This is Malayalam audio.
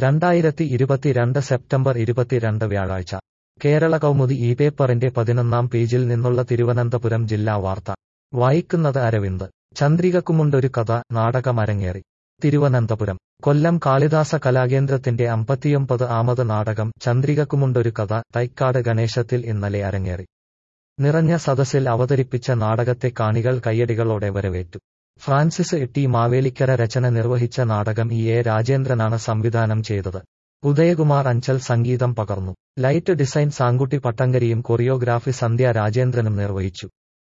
രണ്ടായിരത്തി ഇരുപത്തിരണ്ട് സെപ്റ്റംബർ ഇരുപത്തിരണ്ട് വ്യാഴാഴ്ച കേരള കൗമുദി ഈ പേപ്പറിന്റെ പതിനൊന്നാം പേജിൽ നിന്നുള്ള തിരുവനന്തപുരം ജില്ലാ വാർത്ത വായിക്കുന്നത് അരവിന്ദ് ചന്ദ്രികക്കുമുണ്ടൊരു കഥ നാടകം അരങ്ങേറി തിരുവനന്തപുരം കൊല്ലം കാളിദാസ കലാകേന്ദ്രത്തിന്റെ അമ്പത്തിയൊമ്പത് ആമത് നാടകം ചന്ദ്രികക്കുമുണ്ടൊരു കഥ തൈക്കാട് ഗണേശത്തിൽ ഇന്നലെ അരങ്ങേറി നിറഞ്ഞ സദസ്സിൽ അവതരിപ്പിച്ച നാടകത്തെ കാണികൾ കയ്യടികളോടെ വരവേറ്റു ഫ്രാൻസിസ് ടി മാവേലിക്കര രചന നിർവഹിച്ച നാടകം ഇ എ രാജേന്ദ്രനാണ് സംവിധാനം ചെയ്തത് ഉദയകുമാർ അഞ്ചൽ സംഗീതം പകർന്നു ലൈറ്റ് ഡിസൈൻ സാങ്കുട്ടി പട്ടങ്കരിയും കൊറിയോഗ്രാഫി സന്ധ്യ രാജേന്ദ്രനും നിർവഹിച്ചു